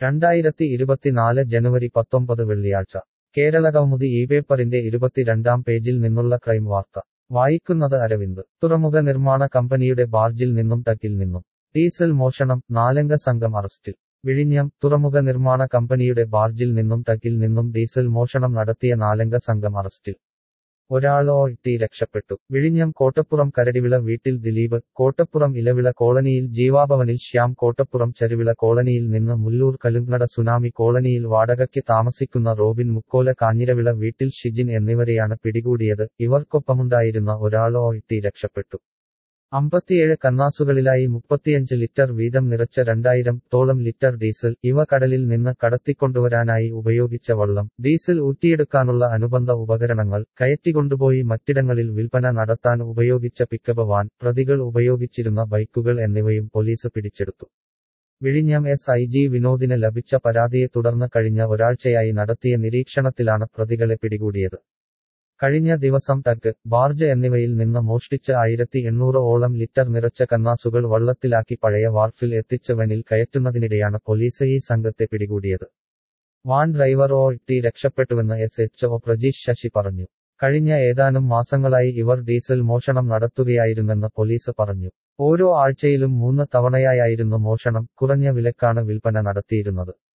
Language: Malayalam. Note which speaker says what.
Speaker 1: രണ്ടായിരത്തി ഇരുപത്തിനാല് ജനുവരി പത്തൊമ്പത് വെള്ളിയാഴ്ച കേരള കൗമുദി ഈ പേപ്പറിന്റെ ഇരുപത്തിരണ്ടാം പേജിൽ നിന്നുള്ള ക്രൈം വാർത്ത വായിക്കുന്നത് അരവിന്ദ് തുറമുഖ നിർമ്മാണ കമ്പനിയുടെ ബാർജിൽ നിന്നും ടക്കിൽ നിന്നും ഡീസൽ മോഷണം നാലംഗ സംഘം അറസ്റ്റിൽ വിഴിഞ്ഞം തുറമുഖ നിർമ്മാണ കമ്പനിയുടെ ബാർജിൽ നിന്നും ടക്കിൽ നിന്നും ഡീസൽ മോഷണം നടത്തിയ നാലംഗ സംഘം അറസ്റ്റിൽ ഒരാളോ ഇട്ടി രക്ഷപ്പെട്ടു വിഴിഞ്ഞം കോട്ടപ്പുറം കരടിവിള വീട്ടിൽ ദിലീപ് കോട്ടപ്പുറം ഇലവിള കോളനിയിൽ ജീവാഭവനിൽ ശ്യാം കോട്ടപ്പുറം ചരുവിള കോളനിയിൽ നിന്ന് മുല്ലൂർ കലുങ്ങട സുനാമി കോളനിയിൽ വാടകയ്ക്ക് താമസിക്കുന്ന റോബിൻ മുക്കോല കാഞ്ഞിരവിള വീട്ടിൽ ഷിജിൻ എന്നിവരെയാണ് പിടികൂടിയത് ഇവർക്കൊപ്പമുണ്ടായിരുന്ന ഒരാളോ ഇട്ടി രക്ഷപ്പെട്ടു അമ്പത്തിയേഴ് കന്നാസുകളിലായി മുപ്പത്തിയഞ്ച് ലിറ്റർ വീതം നിറച്ച രണ്ടായിരം തോളം ലിറ്റർ ഡീസൽ ഇവ കടലിൽ നിന്ന് കടത്തിക്കൊണ്ടുവരാനായി ഉപയോഗിച്ച വള്ളം ഡീസൽ ഊറ്റിയെടുക്കാനുള്ള അനുബന്ധ ഉപകരണങ്ങൾ കയറ്റിക്കൊണ്ടുപോയി മറ്റിടങ്ങളിൽ വിൽപ്പന നടത്താൻ ഉപയോഗിച്ച പിക്കപ്പ് വാൻ പ്രതികൾ ഉപയോഗിച്ചിരുന്ന ബൈക്കുകൾ എന്നിവയും പോലീസ് പിടിച്ചെടുത്തു വിഴിഞ്ഞം എസ് ഐ ജി വിനോദിന് ലഭിച്ച പരാതിയെ തുടർന്ന് കഴിഞ്ഞ ഒരാഴ്ചയായി നടത്തിയ നിരീക്ഷണത്തിലാണ് പ്രതികളെ പിടികൂടിയത് കഴിഞ്ഞ ദിവസം ടക്ക് ബാർജ് എന്നിവയിൽ നിന്ന് മോഷ്ടിച്ച് ആയിരത്തി എണ്ണൂറ് ഓളം ലിറ്റർ നിറച്ച കന്നാസുകൾ വള്ളത്തിലാക്കി പഴയ വാർഫിൽ എത്തിച്ച് വനിൽ കയറ്റുന്നതിനിടെയാണ് പോലീസ് ഈ സംഘത്തെ പിടികൂടിയത് വാൻ ഡ്രൈവർ ഓ ടി രക്ഷപ്പെട്ടുവെന്ന് S H O Prajeesh Sasi പറഞ്ഞു കഴിഞ്ഞ ഏതാനും മാസങ്ങളായി ഇവർ ഡീസൽ മോഷണം നടത്തുകയായിരുന്നെന്ന് പോലീസ് പറഞ്ഞു ഓരോ ആഴ്ചയിലും മൂന്ന് തവണയായിരുന്നു മോഷണം കുറഞ്ഞ വിലക്കാണ് വിൽപ്പന നടത്തിയിരുന്നത്